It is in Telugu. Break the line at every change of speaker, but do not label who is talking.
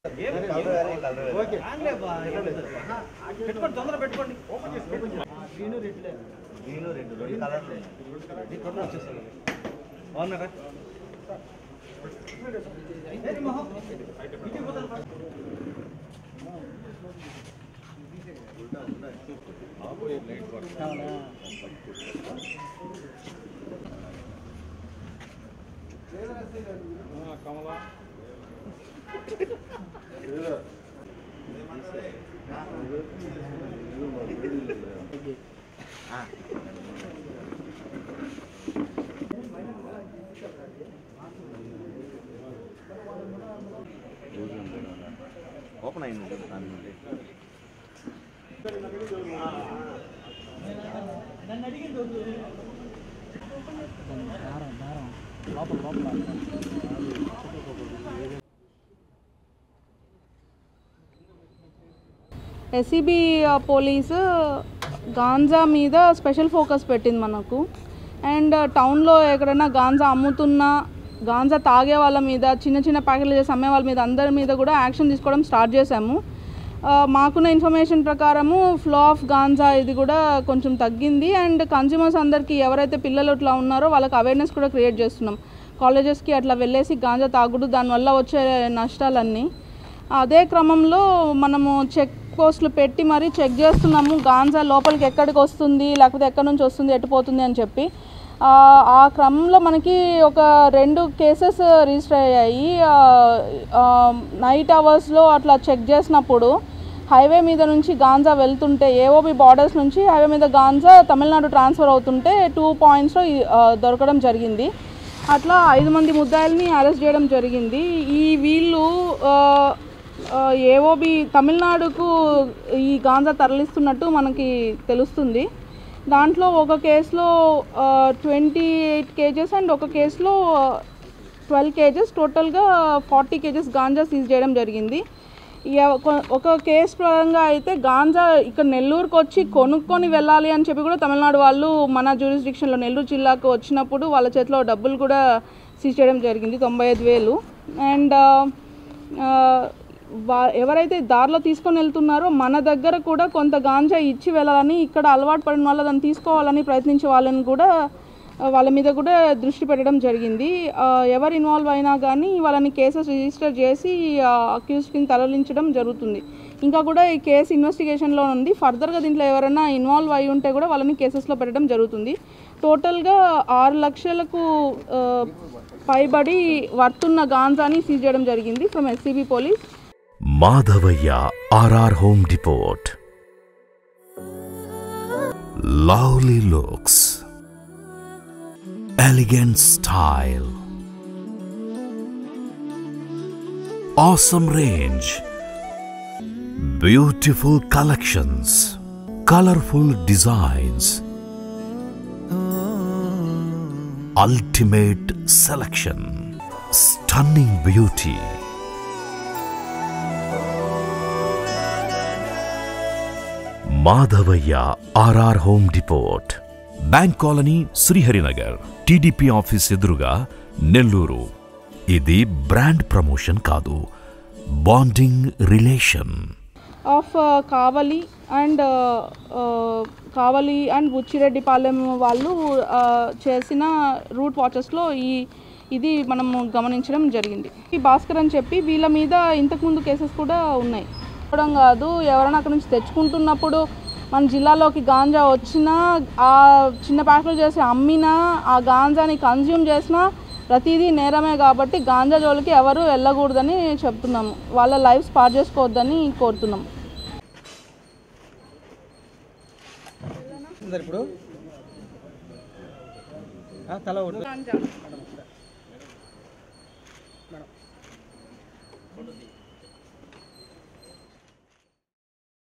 పెట్టుకోండి తొందర పెట్టుకోండి బాగున్నారా ఏది మొహం? ఇంటికి పోతాను.
ఓపెన్ అయింది దాని నుండి
ఎస్సీబీ పోలీసు గాంజా మీద స్పెషల్ ఫోకస్ పెట్టింది మనకు అండ్ టౌన్లో ఎక్కడైనా గాంజా అమ్ముతున్నా గాంజా తాగే వాళ్ళ మీద చిన్న చిన్న ప్యాకెట్లు చేసి అమ్మే వాళ్ళ మీద అందరి మీద కూడా యాక్షన్ తీసుకోవడం స్టార్ట్ చేశాము ఆ, మాకున్న ఇన్ఫర్మేషన్ ప్రకారము ఫ్లో ఆఫ్ గాంజా ఇది కూడా కొంచెం తగ్గింది అండ్ కన్జ్యూమర్స్ అందరికీ ఎవరైతే పిల్లలు ఇట్లా ఉన్నారో వాళ్ళకి అవేర్నెస్ కూడా క్రియేట్ చేస్తున్నాం కాలేజెస్కి అట్లా వెళ్ళేసి గాంజా తాగుడు దానివల్ల వచ్చే నష్టాలన్నీ అదే క్రమంలో మనము చెక్ పోస్టులు పెట్టి మరీ చెక్ చేస్తున్నాము గాంజా లోపలికి ఎక్కడికి వస్తుంది లేకపోతే ఎక్కడి నుంచి వస్తుంది ఎట్టుపోతుంది అని చెప్పి ఆ, ఆ క్రమంలో మనకి ఒక రెండు కేసెస్ రిజిస్టర్ అయ్యాయి నైట్ అవర్స్లో అట్లా చెక్ చేసినప్పుడు హైవే మీద నుంచి గాంజా వెళ్తుంటే ఏఓబి బార్డర్స్ నుంచి హైవే మీద గాంజా తమిళనాడు ట్రాన్స్ఫర్ అవుతుంటే టూ పాయింట్స్లో దొరకడం జరిగింది అట్లా ఐదు మంది ముద్దాయిల్ని అరెస్ట్ చేయడం జరిగింది ఈ వీళ్ళు ఆ, ఆ, ఏవోబి తమిళనాడుకు ఈ గాంజా తరలిస్తున్నట్టు మనకి తెలుస్తుంది దాంట్లో ఒక కేసులో ట్వంటీ ఎయిట్ కేజెస్ అండ్ ఒక కేసులో ట్వెల్వ్ కేజెస్ టోటల్గా ఫార్టీ కేజెస్ గాంజా సీజ్ చేయడం జరిగింది ఎవ- కొ- ఒక కేసు పరంగా అయితే గాంజా ఇక్కడ నెల్లూరుకు వచ్చి కొనుక్కొని వెళ్ళాలి అని చెప్పి కూడా తమిళనాడు వాళ్ళు మన జ్యూరిస్డిక్షన్లో నెల్లూరు జిల్లాకు వచ్చినప్పుడు వాళ్ళ చేతిలో డబ్బులు కూడా సీజ్ చేయడం జరిగింది తొంభై ఐదు వేలు అండ్ వా ఎవరైతే దారిలో తీసుకొని వెళ్తున్నారో మన దగ్గర కూడా కొంత గాంజా ఇచ్చి వెళ్ళాలని ఇక్కడ అలవాటు పడిన వాళ్ళు దాన్ని తీసుకోవాలని ప్రయత్నించే వాళ్ళని కూడా ఆ, వాళ్ళ మీద కూడా దృష్టి పెట్టడం జరిగింది ఆ, ఎవరు ఇన్వాల్వ్ అయినా కానీ వాళ్ళని కేసెస్ రిజిస్టర్ చేసి అక్యూజ్ కింద తరలించడం జరుగుతుంది ఇంకా కూడా ఈ కేసు ఇన్వెస్టిగేషన్లో ఉంది ఫర్దర్గా దీంట్లో ఎవరైనా ఇన్వాల్వ్ అయి ఉంటే కూడా వాళ్ళని కేసెస్లో పెట్టడం జరుగుతుంది టోటల్గా ఆరు లక్షలకు ఆ, పైబడి వర్తున్న గాంజాని సీజ్ చేయడం జరిగింది from SCB police
Madhavaiah RR home depot lovely looks elegant style awesome range beautiful collections colorful designs ultimate selection stunning beauty Madhavaiah RR home depot bank colony Sriharinagar TDP office ఎదురుగా నెల్లూరు ఇది బ్రాండ్ ప్రమోషన్ కాదు bonding relation
of Kavali and Kavali and Buchireddypalem వాళ్ళు ఆ, చేసిన రూట్ వాచెస్లో ఈ ఇది మనం గమనించడం జరిగింది ఈ భాస్కర్ అని చెప్పి వీళ్ళ మీద ఇంతకుముందు కేసెస్ కూడా ఉన్నాయి చెప్పడం కాదు ఎవరైనా అక్కడ నుంచి తెచ్చుకుంటున్నప్పుడు మన జిల్లాలోకి గాంజా వచ్చినా ఆ చిన్న ప్యాకెట్లు చేసి అమ్మినా ఆ గాంజాని కన్జ్యూమ్ చేసినా ప్రతిదీ నేరమే కాబట్టి గాంజా జోలికి ఎవరు వెళ్ళకూడదని చెప్తున్నాము వాళ్ళ లైఫ్ స్పార్ చేసుకోవద్దని కోరుతున్నాం
ఉందా ఇప్పుడు ఆ, తల ఒకటి